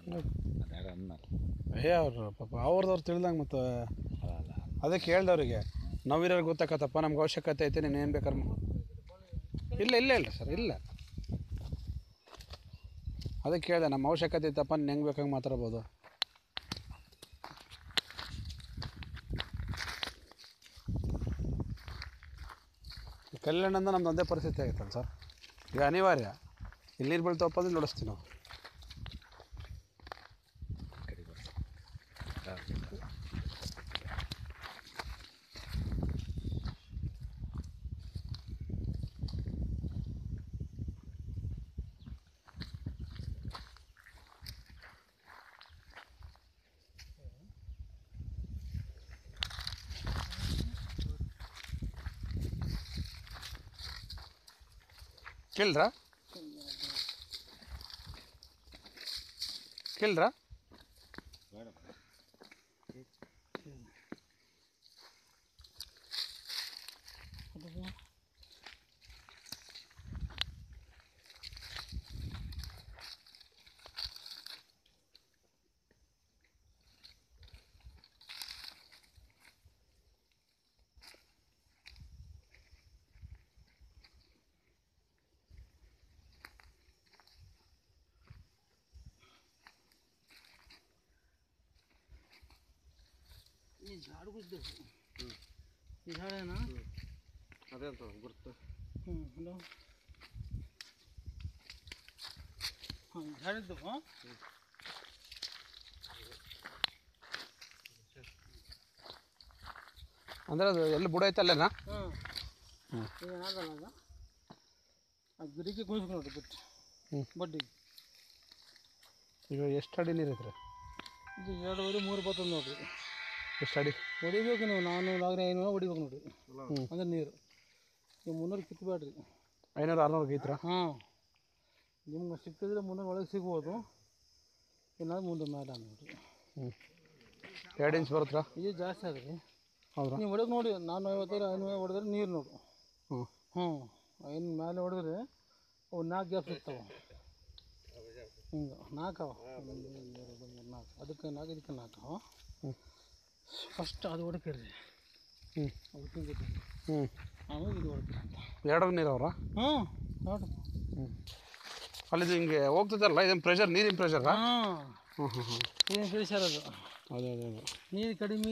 ಅದ್ಯಾರೋ ಅಂದ್ನಲ್ಲ ಏ ಅವ್ರು ಪಾಪ ಅವ್ರದವ್ರು ತಿಳಿದಂಗೆ ಮತ್ತು ಅಲ್ಲ ಅದಕ್ಕೆ ಹೇಳ್ದವ್ರಿಗೆ ನಾವಿರೋರಿಗೆ ಗೊತ್ತಾಗತ್ತಪ್ಪ ನಮ್ಗೆ ಅವಶ್ಯಕತೆ ಐತೆ ನೀನು ಏನು ಬೇಕಾದ್ರೆ ಮಾ- ಇಲ್ಲ ಇಲ್ಲ ಇಲ್ಲ ಸರ್ ಇಲ್ಲ ಅದಕ್ಕೆ ಹೇಳಿದೆ ನಮ್ಮ ಅವಶ್ಯಕತೆ ಐತಪ್ಪ ನೀನು ಹೆಂಗೆ ಬೇಕಾಗಿ ಮಾತಾಡ್ಬೋದು ಈ ಕಲ್ಯಾಣದಿಂದ ನಮ್ದು ಒಂದೇ ಪರಿಸ್ಥಿತಿ ಆಗೈತಲ್ಲ ಸರ್ ಈಗ ಅನಿವಾರ್ಯ ಇಲ್ಲಿ ನೀರು ಬೀಳ್ತವಪ್ಪ ಅಂದ್ರೆ ನೋಡಿಸ್ತೀವಿ ನಾವು ಕಡೆ ಬರ್ತಾರೆ ಕೇಳಿದ್ರಾ ಕೇಳಿದ್ರಾ ಬೇಡ ಈ झाड़ कुछ देखो ये झाड़ है ना ಅದೇ ಅಂತ ಗುರ್ತು हम्म हेलो हाँ झाड़ दो हाँ ಅಂದರೆ ಅದು ಎಲ್ಲಿ ಬುಡ ಐತೆ ಅಲ್ಲೇನಾ ಹಾಂ ಹ್ಮ್. ಈಗ ನಾದಲ್ಲ ಅದ ಆ ಗಿಡಕ್ಕೆ ಕುಣಿಸ್ಕೊಂಡು ಬಿಟ್ಟು ಹ್ಮ್. ಬಡ್ಡಿಗೆ ಈಗ ಎಷ್ಟು ಅಡಿ ನೀರು ಐತ್ರಿ ಇದು ಎರಡೂವರೆ ಮೂರು ಬರ್ತದೆ ನೋಡ್ರಿ ಎಷ್ಟು ಅಡಿ ಹೊಡಿಬೇಕು ನೀವು ನಾನ್ನೂರು ಆಗ್ರೆ ಐನೂರು ಹೊಡಿಬೇಕು ನೋಡ್ರಿ ಹ್ಮ್. ಅಂದ್ರೆ ನೀರು ನೀವು ಮುನ್ನೂರು ಕಿತ್ತಬೇಡ್ರಿ ಐನೂರು ಆರುನೂರು ಐತ್ರ ಹಾಂ ನಿಮ್ಗೆ ಸಿಕ್ಕಿದ್ರೆ ಮುನ್ನೂರು ಒಳಗೆ ಸಿಗ್ಬೋದು ಇಲ್ಲ ಮುಂದೆ ಮೇಲೆ ನೋಡ್ರಿ ಹ್ಞೂ ಎರಡು ಇಂಚ್ ಬರುತ್ತಾ ಇದು ಜಾಸ್ತಿ ಅದ ರೀ ಹೌದ್ರಾ ನೀವು ಹೊಡೆದು ನೋಡಿ ನಾನು ಐವತ್ತೈದು ಐನೂರು ಹೊಡೆದ್ರೆ ನೀರು ನೋಡು ಹ್ಞೂ ಹ್ಞೂ ಐನು ಮೇಲೆ ಹೊಡೆದ್ರೆ ಅವು ನಾಲ್ಕು ಗ್ಯಾಪ್ ಸಿಗ್ತಾವೆ ಹಿಂಗೆ ನಾಲ್ಕು ಅವ ಒಂದು ಎರಡು ಮೂರು ನಾಲ್ಕು ಅದಕ್ಕೆ ನಾಲ್ಕು ಇದಕ್ಕೆ ನಾಲ್ಕು ಅವ ಹ್ಞೂ ಫಸ್ಟ್ ಅದು ಹೊಡ್ಕೇರಿ ಹ್ಞೂ ಅದಕ್ಕೆ ಗೊತ್ತಿಲ್ಲ ಹ್ಞೂ ಆಮೇಲೆ ಇದು ಹೊಡ್ತೀರಿ ಅಂತ ಎರಡು ನೀರು ಅವ್ರಾ ಹ್ಞೂ ನೋಡು ಹ್ಞೂ ಅಲ್ಲಿದು ಹಿಂಗೆ ಹೋಗ್ತದಲ್ಲ ಇದೇನು ಪ್ರೆಷರ್ ನೀರಿನ ಪ್ರೆಷರಾ ಹಾಂ ಹ್ಞೂ ಹ್ಞೂ ಹ್ಞೂ ಏನು ಪ್ರೆಷರ್ ಅದು ಅದೇ ಅದೇ ಅದೇ ನೀರು ಕಡಿಮೆ